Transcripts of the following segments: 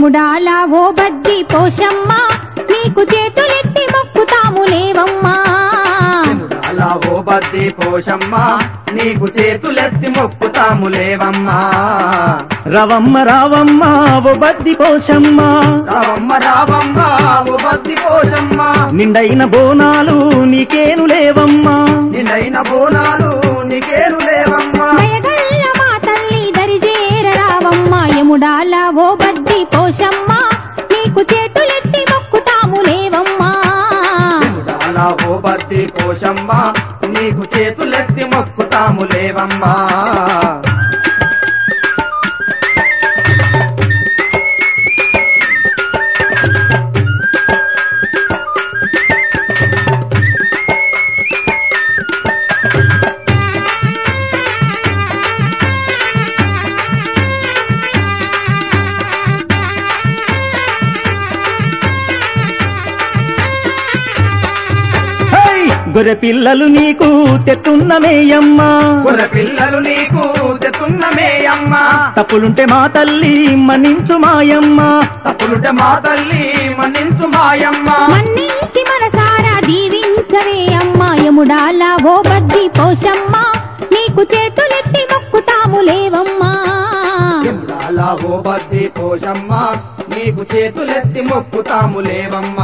యముడాలా ఓ బద్ది పోషమ్మ నీకు చేతులెత్తి మొక్కుతాము లేవమ్మా అలా ఓ బద్ది పోషమ్మ నీకు చేతులెత్తి మొక్కుతాము లేవమ్మా రవమ్మ రావమ్మ ఓ బద్ది పోషమ్మ రావమ్మ రావమ్మ ఓ బద్ది పోషమ్మ నిండైన బోనాలు నీకేను లేవమ్మా నిన్నైన బోనాలు నీకేను లేవమ్మా దయగల్ల మా తల్లి దరిజేర రావమ్మ యముడాలా ఓ బద్ది పోషమ్మ నీకు చేతులెత్తి మొక్కుతాము లేవమ్మా అలా ఓ బద్ది పోషమ్మ నీకు చేతులెత్తి మొక్కుతాము లేవమ్మా హై! గొర్రె పిల్లలు నీకు తెత్తున్నమేయమ్మా గొర్రె పిల్లలు నీకు తెతున్నమేయమ్మ తప్పులుంటే మా తల్లి మన్నించు మాయమ్మ తప్పులుంటే మా తల్లి మన్నించు మాయమ్మ మన్నించి మనసారా దీవించవే అమ్మ యముడాలా ఓ బద్ది పోషమ్మ నీకు చేతులెత్తి మొక్కుతాము లేవమ్మా అలా ఓ బద్ది పోషమ్మ నీకు చేతులెత్తి మొక్కుతాము లేవమ్మా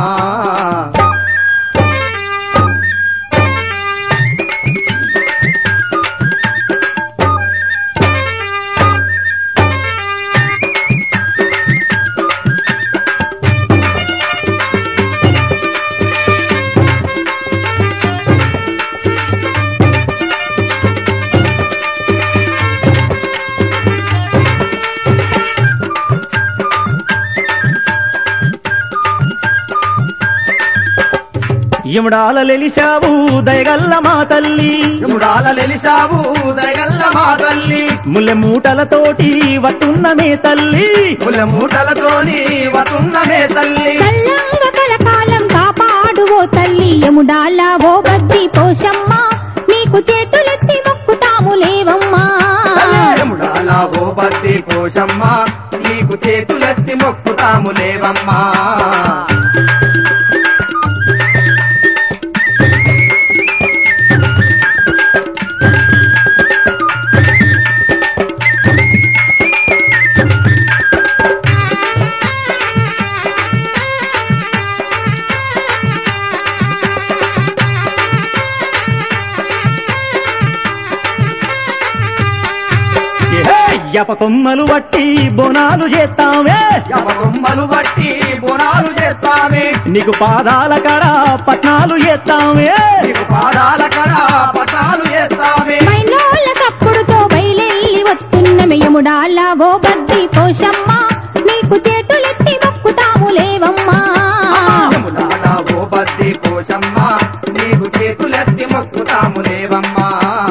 ఇముడాల లెలిశావు దయగల్ల మా తల్లి యముడాల లెలిసావు దయగల్ల మా తల్లి ముల్లె మూటలతోటి వట్టున్నమే తల్లి పుల మూటలతోని వతున్నమే తల్లి చల్లంగ కలకాలం కాపాడు ఓ తల్లి యముడాలా ఓ బద్ది పోషమ్మ నీకు చేతులెత్తి మొక్కుతాము లేవమ్మా యముడాల ఓ బద్ది పోషమ్మ నీకు చేతులెత్తి మొక్కుతాము లేవమ్మా యప కొమ్మలు వట్టి బోనాలు చేస్తామే యమకొమ్మలు బట్టి బోనాలు చేస్తామే నీకు పాదాల కడ పట్నాలు చేస్తామే నీకు పాదాల కడ పటాలు చేస్తామే మైలోళ్ళ సప్పుడుతో బయలెల్లి వస్తున్నమే యముడాలా ఓ బద్ది పోషమ్మ నీకు చేతులెత్తి మొక్కుతాము లేవమ్మా యముడాల ఓ బద్ది పోషమ్మ నీకు చేతులెత్తి మొక్కుతాము లేవమ్మా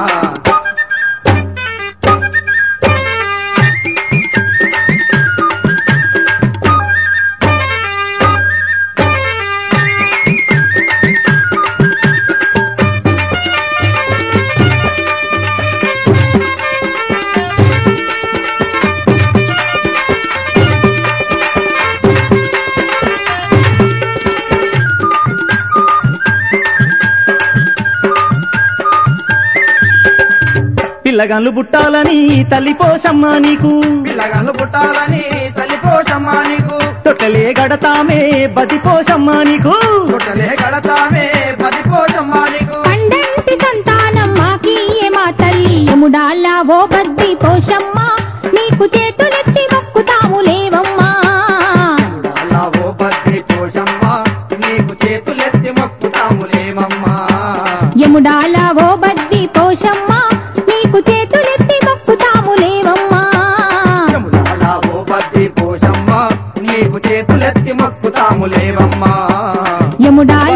పిల్లగాళ్ళు పుట్టాలని తల్లి పోషమ్మ నీకు పిల్లగాళ్ళు పుట్టాలని తల్లి పోషమ్మ నీకు తొట్టలే గడతామే బది పోషమ్మ నీకు పుట్టలే కడతామే పది పోషమ్మ నీకు పండంటి సంతానం మాకీయే మా తల్లి యముడాలా ఓ బద్ది పోషమ్మ నీకు చేతులెత్తి మొక్కుతాము లేవమ్మా అలా ఓ బద్ది పోషమ్మ నీకు చేతులెత్తి మొక్కుతాము లేవమ్మా యముడాలా ఓ బద్ది పోషమ్మ నీకు చేతులెత్తి మొక్కుతాము లేవమ్మా అలా ఓ బద్ది పోషమ్మ నీకు చేతులెత్తి మొక్కుతాము లేవమ్మా యముడాల